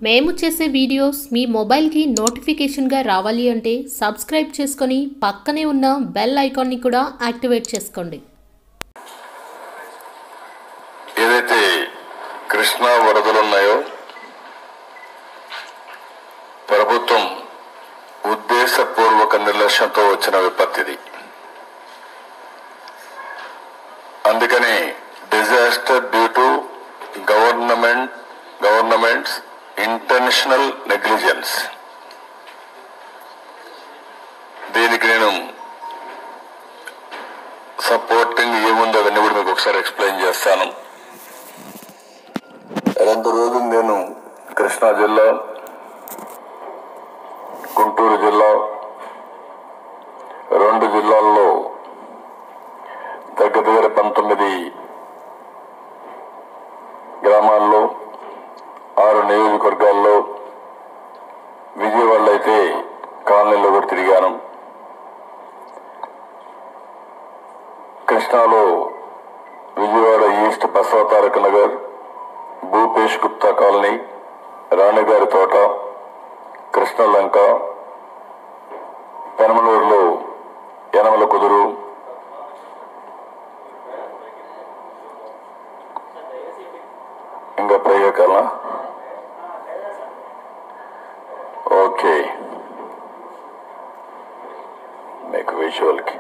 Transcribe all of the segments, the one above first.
మేము చేసే వీడియోస్ మీ మొబైల్కి నోటిఫికేషన్గా రావాలి అంటే సబ్స్క్రైబ్ చేసుకొని పక్కనే ఉన్న బెల్ ఐకాన్ని కూడా యాక్టివేట్ చేసుకోండి ఏదైతే కృష్ణా వరదలు ఉన్నాయో ప్రభుత్వం ఉద్దేశపూర్వక నిర్లక్ష్యంతో వచ్చిన విపత్తిది అందుకని disaster due to government governments international negligence దీనికి నేను సపోర్టింగ్ ఏముందో అవన్నీ కూడా మీకు ఒకసారి ఎక్స్ప్లెయిన్ చేస్తాను రెండు రోజులు నేను కృష్ణా జిల్లా గుంటూరు జిల్లా రెండు జిల్లాల్లో దగ్గర దగ్గర పంతొమ్మిది గ్రామాల్లో ఆరు నియోజకవర్గాల్లో విజయవాడలో అయితే కాలనీలో కూడా తిరిగాను కృష్ణాలో విజయవాడ ఈస్ట్ బసవతారక నగర్ భూపేష్ గుప్తా కాలనీ రాణిగారి తోట కృష్ణలంక పెనమలూరులో యనమల కుదురు ఇంకా ప్రయోగాల ఓకే మీకు విజువల్కి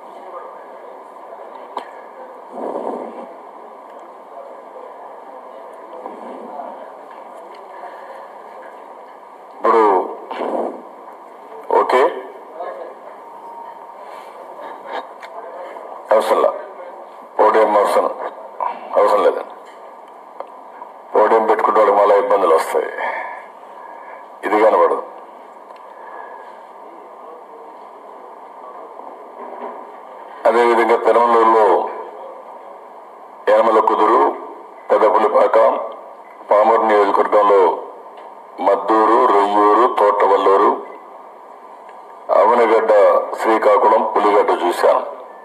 ఇప్పుడు ఓకే అవసరంలా పోడియం అవసరం అవసరం లేదండి పోడియం పెట్టుకుంటే వాళ్ళకి మళ్ళీ ఇబ్బందులు వస్తాయి ఇది కనబడదు అదేవిధంగా పెనమలూరులో యనమల కుదురు పెదపులిపాక పామూరు నియోజకవర్గంలో మద్దూరు రొయ్యూరు తోటవల్లూరు అవనగడ్డ శ్రీకాకుళం పులిగడ్డ చూశాను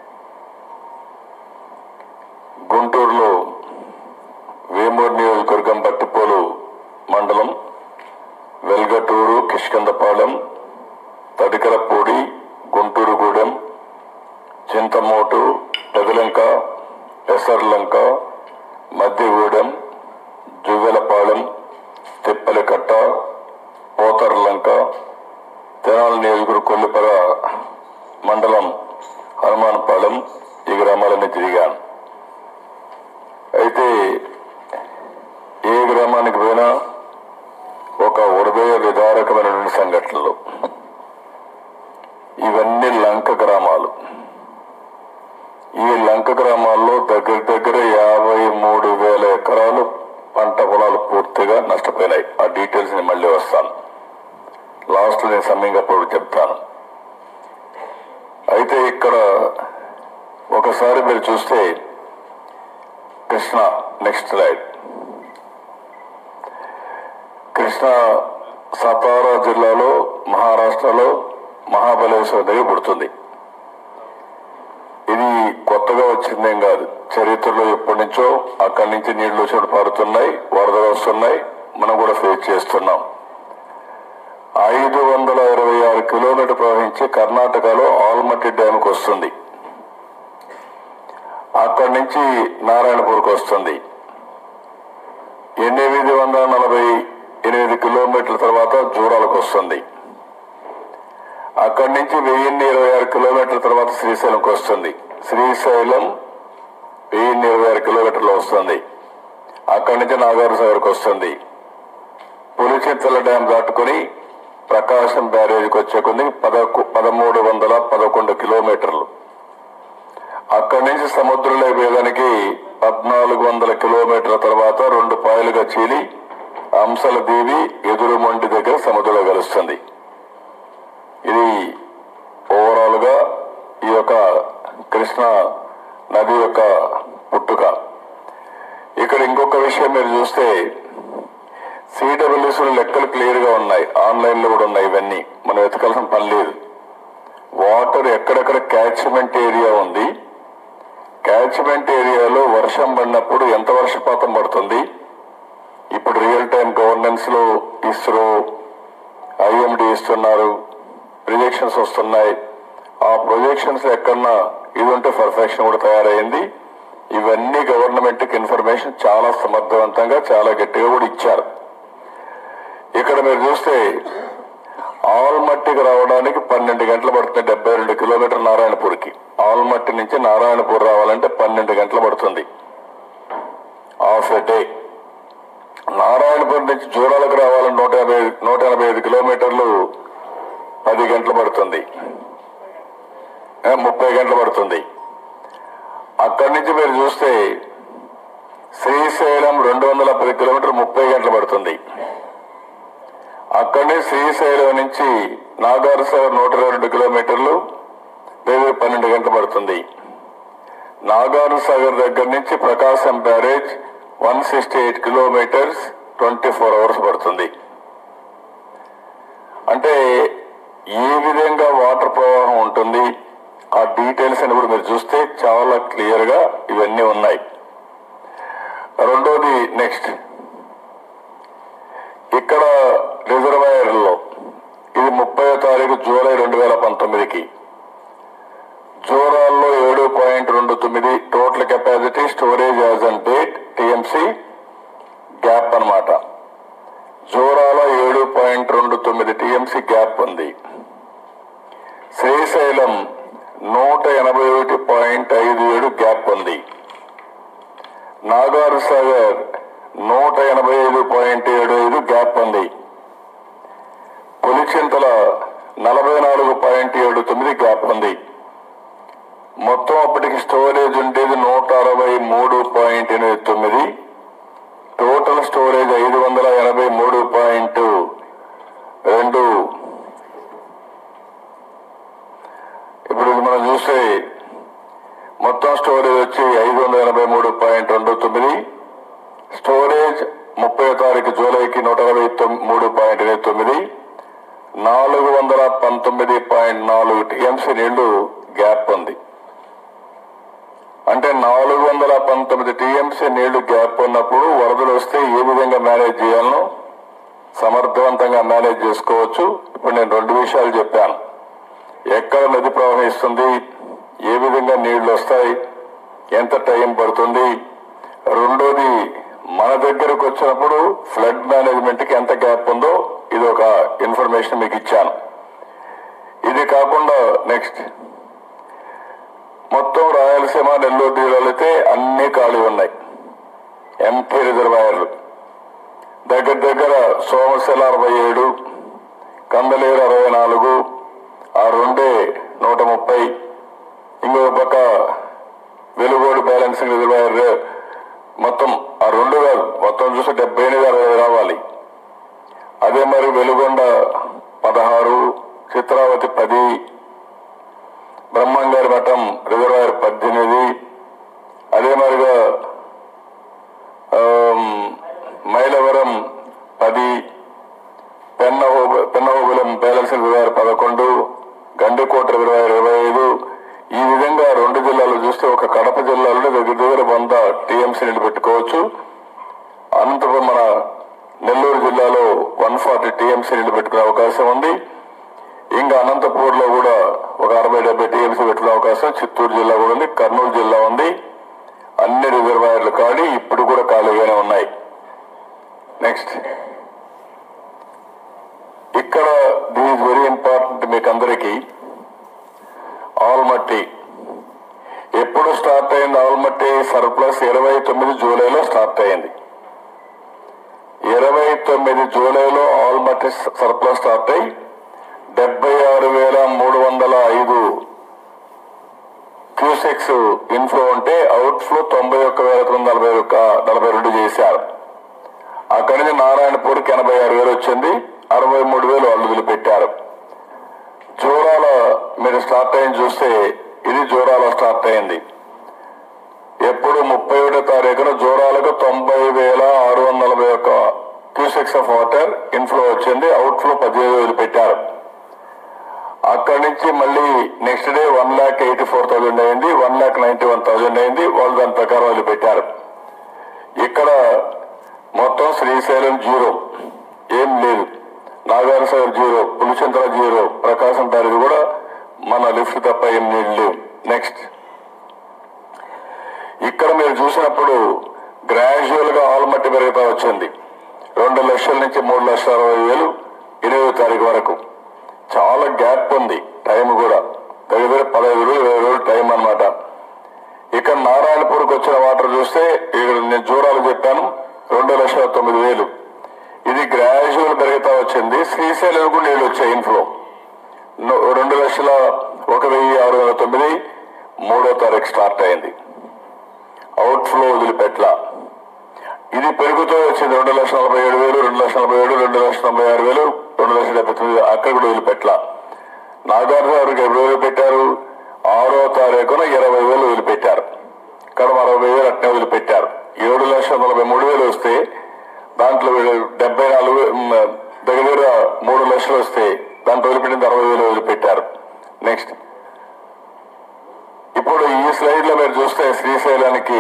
గుంటూరులో వేమూరు నియోజకవర్గం బట్టిపోలు మండలం వెల్గటూరు కిష్కందపాలెం తడికలపూడి గుంటూరుగూడెం చింతమోటు పెదలంక పెసర్లంక మధ్యగూడెం జువ్వెలపాలెం తిప్పలకట్ట పోతర్లంక తెనాలి నియోజకవర్గ కొల్లిపర మండలం హనుమానపాలెం ఈ గ్రామాలన్నీ తిరిగాను అయితే ఏ గ్రామానికి పోయినా ఒక హృదయ విదారకమైనటువంటి సంఘటనలు ఇవన్నీ లంక గ్రామాలు ఈ లంక గ్రామాల్లో దగ్గర దగ్గర యాభై మూడు వేల ఎకరాలు పంట పొలాలు పూర్తిగా నష్టపోయినాయి ఆ డీటెయిల్స్ నేను మళ్ళీ వస్తాను లాస్ట్ నేను సమయంగా అప్పుడు చెప్తాను అయితే ఇక్కడ ఒకసారి మీరు చూస్తే కృష్ణ నెక్స్ట్ స్లైడ్ కృష్ణ సతారా జిల్లాలో మహారాష్ట్రలో మహాబలేశ్వర దగ్గర పుడుతుంది ఇది కొత్తగా వచ్చిందేం కాదు చరిత్రలో ఎప్పటి నుంచో అక్కడి నుంచి నీళ్లు చోటు పారుతున్నాయి వరదలు వస్తున్నాయి మనం కూడా ఫేస్ చేస్తున్నాం ఐదు వందల ఇరవై ఆరు కిలోమీటర్ ప్రవహించి కర్ణాటకలో ఆల్మట్టి డ్యామ్కి వస్తుంది అక్కడి నుంచి నారాయణపూర్కి వస్తుంది ఎనిమిది వందల నలభై ఎనిమిది కిలోమీటర్ల తర్వాత జూరాలకు వస్తుంది అక్కడి నుంచి వెయ్యిన్ని ఇరవై ఆరు కిలోమీటర్ల తర్వాత శ్రీశైలంకి వస్తుంది శ్రీశైలం వెయ్యిన్ని ఇరవై ఆరు కిలోమీటర్లు వస్తుంది అక్కడి నుంచి నాగార్జున సాగర్కి వస్తుంది పులిచింతల డ్యాం దాటుకుని ప్రకాశం బ్యారేజ్కి వచ్చే కొద్ది పదకు పదమూడు వందల పదకొండు కిలోమీటర్లు అక్కడి నుంచి సముద్రంలో వేయడానికి పద్నాలుగు వందల కిలోమీటర్ల తర్వాత రెండు పాయలుగా చీలి అంశల దీవి ఎదురుమండి దగ్గర సముద్రంలో కలుస్తుంది ఇది ఓవరాల్ గా ఈ యొక్క కృష్ణ నది యొక్క పుట్టుక ఇక్కడ ఇంకొక విషయం మీరు చూస్తే సిడబ్ల్యూసీ లెక్కలు క్లియర్ గా ఉన్నాయి ఆన్లైన్ లో కూడా ఉన్నాయి ఇవన్నీ మనం వెతకాల్సిన పని లేదు వాటర్ ఎక్కడెక్కడ క్యాచ్మెంట్ ఏరియా ఉంది క్యాచ్మెంట్ ఏరియాలో వర్షం పడినప్పుడు ఎంత వర్షపాతం పడుతుంది ఇప్పుడు రియల్ టైం గవర్నెన్స్ లో ఇస్రో ఐఎండి ఇస్తున్నారు ప్రొజెక్షన్స్ వస్తున్నాయి ఆ ప్రొజెక్షన్స్ ఎక్కడన్నా ఇది ఉంటే పర్ఫెక్షన్ కూడా తయారైంది ఇవన్నీ గవర్నమెంట్ కి ఇన్ఫర్మేషన్ చాలా సమర్థవంతంగా చాలా గట్టిగా కూడా ఇచ్చారు ఇక్కడ మీరు చూస్తే ఆల్మట్టికి రావడానికి పన్నెండు గంటలు పడుతుంది డెబ్బై రెండు కిలోమీటర్ నారాయణపూర్కి ఆల్మట్టి నుంచి నారాయణపూర్ రావాలంటే పన్నెండు గంటలు పడుతుంది హాఫ్ ఎ డే నారాయణపూర్ నుంచి జూరాలకు రావాలని నూట యాభై నూట ఎనభై ఐదు కిలోమీటర్లు పది గంటలు పడుతుంది ఏ, ముప్పై గంటలు పడుతుంది అక్కడి నుంచి మీరు చూస్తే శ్రీశైలం రెండు వందల పది కిలోమీటర్లు ముప్పై గంటలు పడుతుంది అక్కడి నుంచి శ్రీశైలం నుంచి నాగార్ సాగర్ నూట ఇరవై రెండు కిలోమీటర్లు లేదా పన్నెండు గంటలు పడుతుంది నాగార్ సాగర్ దగ్గర నుంచి Prakasam barrage one sixty eight kilometres twenty four hours పడుతుంది అంటే ఏ విధంగా వాటర్ ప్రవాహం ఉంటుంది ఆ డీటెయిల్స్ అని కూడా మీరు చూస్తే చాలా క్లియర్ గా ఇవన్నీ ఉన్నాయి రెండోది నెక్స్ట్ ఇక్కడ రిజర్వాయర్లో ఇది ముప్పై తారీఖు జూలై రెండు వేల పంతొమ్మిదికి జోరాల్లో ఏడు పాయింట్ రెండు తొమ్మిది total capacity storage as on date TMC gap అన్నమాట జోరాల ఏడు పాయింట్ రెండు తొమ్మిది టిఎంసి గ్యాప్ ఉంది శ్రీశైలం నూట ఎనభై ఒకటి పాయింట్ ఐదు ఏడు గ్యాప్ ఉంది నాగార్ సాగర్ నూట ఎనభై ఐదు పాయింట్ ఏడు ఐదు గ్యాప్ ఉంది పులిచింతల నలభై నాలుగు పాయింట్ ఏడు తొమ్మిది గ్యాప్ ఉంది మొత్తం అప్పటికి స్టోరేజ్ ఉండేది నూట అరవై మూడు పాయింట్ ఎనిమిది తొమ్మిది టోటల్ స్టోరేజ్ ఐదు వందల ఎనభై మూడు పాయింట్ రెండు ఇప్పుడు ఇది మనం చూస్తే మొత్తం స్టోరేజ్ వచ్చి ఐదు వందల ఎనభై మూడు పాయింట్ రెండు తొమ్మిది స్టోరేజ్ ముప్పై తారీఖు జూలైకి నూట అరవై తొమ్- మూడు పాయింట్ ఎనిమిది తొమ్మిది నాలుగు వందల పంతొమ్మిది పాయింట్ నాలుగు టీఎంసీ నీళ్లు గ్యాప్ ఉంది అంటే నాలుగు వందల పంతొమ్మిది టీఎంసీ నీళ్లు గ్యాప్ ఉన్నప్పుడు వరదలు వస్తే ఏ విధంగా మేనేజ్ చేయాలనో సమర్థవంతంగా మేనేజ్ చేసుకోవచ్చు ఇప్పుడు నేను రెండు విషయాలు చెప్పాను ఎక్కడ నది ప్రవహిస్తుంది ఏ విధంగా నీళ్లు వస్తాయి ఎంత టైం పడుతుంది రెండోది మన దగ్గరకు వచ్చినప్పుడు ఫ్లడ్ మేనేజ్మెంట్ కి ఎంత గ్యాప్ ఉందో ఇది ఒక ఇన్ఫర్మేషన్ మీకు ఇచ్చాను ఇది కాకుండా నెక్స్ట్ మొత్తం రాయలసీమ నెల్లూరు జిల్లాలు అయితే అన్ని ఖాళీ ఉన్నాయి ఎంటీ రిజర్వాయర్లు దగ్గర దగ్గర సోమశిల అరవై ఏడు కందలేరు అరవై నాలుగు ఆ రెండే నూట ముప్పై ఇంకో పక్క వెలుగోడు బ్యాలెన్సింగ్ రిజర్వాయర్ మొత్తం ఆ రెండు కాదు మొత్తం చూస్తే డెబ్బై ఎనిమిది అరవై రావాలి అదే మరి వెలుగొండ పదహారు చిత్రావతి పది బ్రహ్మంగారి మఠం రిజర్వాయర్ పద్దెనిమిది అదే మరిగా ఆమ్, మైలవరం పది పెన్నహోబ పెన్నహోబులం బ్యాలెన్స్ రిజర్వాయర్ పదకొండు గండికోట రిజర్వాయర్ ఇరవై ఐదు ఈ విధంగా రెండు జిల్లాలు చూస్తే ఒక కడప జిల్లాలో దగ్గర దగ్గర వంద టీఎంసీ నీళ్ళు పెట్టుకోవచ్చు అనంతపురం మన నెల్లూరు జిల్లాలో వన్ ఫార్టీ టీఎంసీ నీళ్ళు పెట్టుకునే అవకాశం ఉంది ఇంకా అనంతపూర్ లో కూడా ఒక అరవై డెబ్బై టీఎంసీ పెట్టుకునే అవకాశం చిత్తూరు జిల్లా కూడా ఉంది కర్నూలు జిల్లా ఉంది అన్ని రిజర్వాయర్లు ఖాళీ ఇప్పుడు కూడా ఖాళీగానే ఉన్నాయి నెక్స్ట్ ఇక్కడ దిస్ వెరీ ఇంపార్టెంట్ మీకు అందరికీ ఆల్మట్టి ఎప్పుడు స్టార్ట్ అయింది ఆల్మట్టి సర్ప్లస్ ఇరవై తొమ్మిది జూలైలో స్టార్ట్ అయింది ఇరవై తొమ్మిది జూలైలో ఆల్మట్టి సర్ప్లస్ స్టార్ట్ అయ్యి డెబ్బై ఆరు వేల మూడు వందల ఐదు క్యూసెక్స్ ఇన్ఫ్లో ఉంటే అవుట్ ఫ్లో తొంభై ఒక్క వేల తొమ్మిది నలభై ఒక్క నలభై రెండు చేశారు అక్కడి నుంచి నారాయణపూర్కి ఎనభై ఆరు వేలు వచ్చింది అరవై మూడు వేలు వాళ్ళు వదిలిపెట్టారు జోరాల మీరు స్టార్ట్ అయింది చూస్తే ఇది జోరాల స్టార్ట్ అయింది ఎప్పుడు ముప్పై ఒకటో తారీఖున జోరాలకు తొంభై వేల ఆరు వందల నలభై ఒక్క క్యూసెక్స్ ఆఫ్ వాటర్ ఇన్ఫ్లో వచ్చింది అవుట్ ఫ్లో పదిహేను వేలు పెట్టారు అక్కడి నుంచి మళ్ళీ next day one lakh eighty four thousand అయింది one lakh ninety one thousand అయింది వాళ్ళు దాని ప్రకారం వదిలిపెట్టారు ఇక్కడ మొత్తం శ్రీశైలం జీరో ఏం లేదు Nagar Sagar zero Pulichintala zero Prakasam barrage కూడా మన లిఫ్ట్ తప్ప ఏం నీళ్ళు లేవు నెక్స్ట్ ఇక్కడ మీరు చూసినప్పుడు గ్రాడ్యువల్ గా ఆల్మట్టి పెరుగుతా వచ్చింది రెండు లక్షల నుంచి మూడు లక్షల అరవై వేలు ఎనిమిదో తారీఖు వరకు చాలా గ్యాప్ ఉంది టైం కూడా దగ్గర దగ్గర పదహైదు రోజులు ఇరవై రోజులు టైం అన్నమాట ఇక్కడ నారాయణపూర్కి వచ్చిన వాటర్ చూస్తే ఇక్కడ నేను జూరాలు చెప్పాను రెండు లక్షల తొమ్మిది వేలు ఇది గ్రాడ్యువల్ పెరుగుతా వచ్చింది శ్రీశైలం కూడా నీళ్ళు వచ్చాయి ఇన్ఫ్లో ను- రెండు లక్షల ఒక వెయ్యి ఆరు వందల తొమ్మిది మూడో తారీఖు స్టార్ట్ అయింది అవుట్ ఫ్లో వదిలిపెట్ల ఇది పెరుగుతూ వచ్చింది రెండు లక్షల నలభై ఏడు వేలు రెండు లక్షల నలభై ఏడు రెండు లక్షల తొంభై ఆరు వేలు రెండు లక్షల డెబ్బై తొమ్మిది అక్కడ కూడా వదిలిపెట్ల నాగార్జున గారికి ఎప్పుడు వదిలిపెట్టారు ఆరో తారీఖున ఇరవై వేలు వదిలిపెట్టారు ఇక్కడ అరవై వేలు అట్నే వదిలిపెట్టారు ఏడు లక్షల నలభై మూడు వేలు వస్తే దాంట్లో వీళ్ళు డెబ్బై నాలుగు ఉమ్, దగ్గర దగ్గర మూడు లక్షలు వస్తే దాంట్లో వదిలిపెట్టింది అరవై వేలు వదిలిపెట్టారు నెక్స్ట్ ఇప్పుడు ఈ స్లైడ్ లో మీరు చూస్తే శ్రీశైలానికి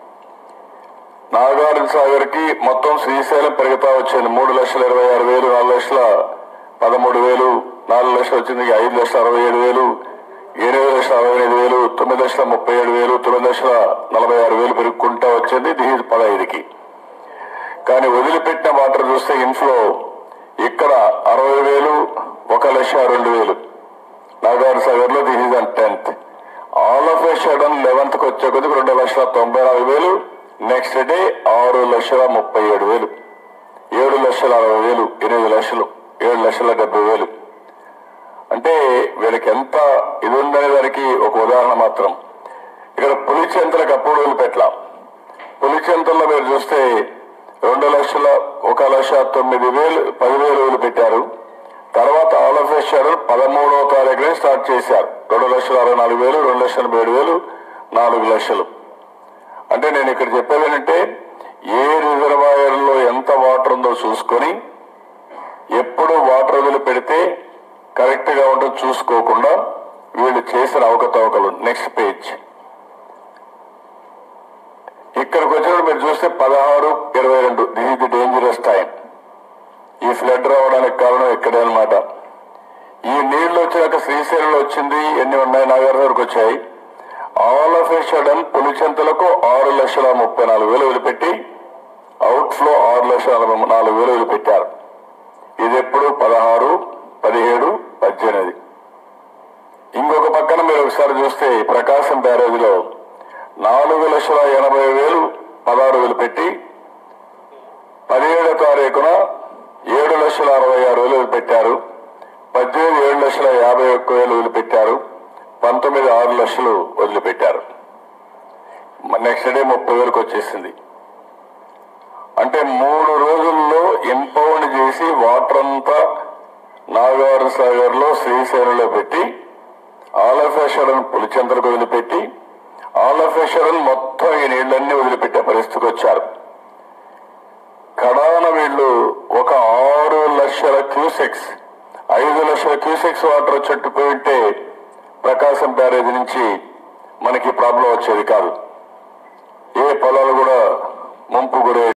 నాగార్జున సాగర్ కి మొత్తం శ్రీశైలం పెరుగుతా వచ్చింది మూడు లక్షల ఇరవై ఆరు వేలు నాలుగు లక్షల పదమూడు వేలు నాలుగు లక్షలు వచ్చింది ఐదు లక్షల అరవై ఏడు వేలు ఎనిమిది లక్షల అరవై ఎనిమిది వేలు తొమ్మిది లక్షల ముప్పై ఏడు వేలు తొమ్మిది లక్షల నలభై ఆరు వేలు పెరుగుకుంటా వచ్చింది దిహీజ్ పదహైదుకి కానీ వదిలిపెట్టిన వాటర్ చూస్తే ఇన్ఫ్లో ఇక్కడ అరవై వేలు ఒక లక్ష రెండు వేలు నాగార్ సాగర్ లో this is and tenth all of a sudden eleventh కి వచ్చే కొద్దికి రెండు లక్షల తొంభై నాలుగు వేలు నెక్స్ట్ డే ఆరు లక్షల ముప్పై ఏడు వేలు ఏడు లక్షల అరవై వేలు ఎనిమిది లక్షలు ఏడు లక్షల డెబ్బై వేలు అంటే వీళ్ళకి ఎంత ఇది ఉందనే దానికి ఒక ఉదాహరణ మాత్రం ఇక్కడ పులిచెంతలకు అప్పుడు వదిలిపెట్ల పులిచెంతల్లో మీరు చూస్తే రెండు లక్షల ఒక లక్ష తొమ్మిది వేలు పదివేలు వేలు పెట్టారు తర్వాత ఆల్ ఆఫ్ షెడ్యూల్ పదమూడవ తారీఖునే స్టార్ట్ చేశారు రెండు లక్షల అరవై నాలుగు వేలు రెండు లక్షల ఏడు వేలు నాలుగు లక్షలు అంటే నేను ఇక్కడ చెప్పేది ఏంటంటే ఏ రిజర్వాయర్ లో ఎంత వాటర్ ఉందో చూసుకొని ఎప్పుడు వాటర్ వదిలి పెడితే కరెక్ట్ గా ఉంటుందో చూసుకోకుండా వీళ్ళు చేసిన అవకతవకలు నెక్స్ట్ పేజ్ ఇక్కడికి వచ్చినప్పుడు మీరు చూస్తే పదహారు ఇరవై రెండు this is the dangerous time ఈ ఫ్లడ్ రావడానికి కారణం ఇక్కడే అన్నమాట ఈ నీళ్లు వచ్చాక శ్రీశైలంలో వచ్చింది ఎన్ని ఉన్నాయి నాగార్ వరకు వచ్చాయి ఆల్ ఆఫ్ ఏ సడన్ పులిచెంతలకు ఆరు లక్షల ముప్పై నాలుగు వేలు వదిలిపెట్టి అవుట్ ఫ్లో ఆరు లక్షల నలభై నాలుగు వేలు వదిలిపెట్టారు ఇది ఎప్పుడు పదహారు పదిహేడు పద్దెనిమిది ఇంకొక పక్కన మీరు ఒకసారి చూస్తే ప్రకాశం బ్యారేజ్ నాలుగు లక్షల ఎనభై వేలు పదహారు వేలు పెట్టి పదిహేడో తారీఖున ఏడు లక్షల అరవై ఆరు వేలు పెట్టారు పద్దెనిమిది ఏడు లక్షల యాభై ఒక్క వేలు వదిలిపెట్టారు పంతొమ్మిది ఆరు లక్షలు వదిలిపెట్టారు నెక్స్ట్ డే ముప్పై వేలకు వచ్చేసింది అంటే మూడు రోజుల్లో ఇంపౌండ్ చేసి వాటర్ అంతా నాగార్ సాగర్ లో శ్రీశైలంలో పెట్టి ఆలఫేశ్వరం పులిచంద్రకు వదిలిపెట్టి ఆలఫేశ్వరం మొత్తం ఈ నీళ్లన్నీ వదిలిపెట్టే పరిస్థితికి వచ్చారు కడాన వీళ్ళు ఒక ఆరు లక్షల క్యూసెక్స్ ఐదు లక్షల క్యూసెక్స్ వాటర్ చుట్టుపోయి ఉంటే ప్రకాశం బ్యారేజ్ నుంచి మనకి ప్రాబ్లం వచ్చేది కాదు ఏ పొలాలు కూడా ముంపు గురే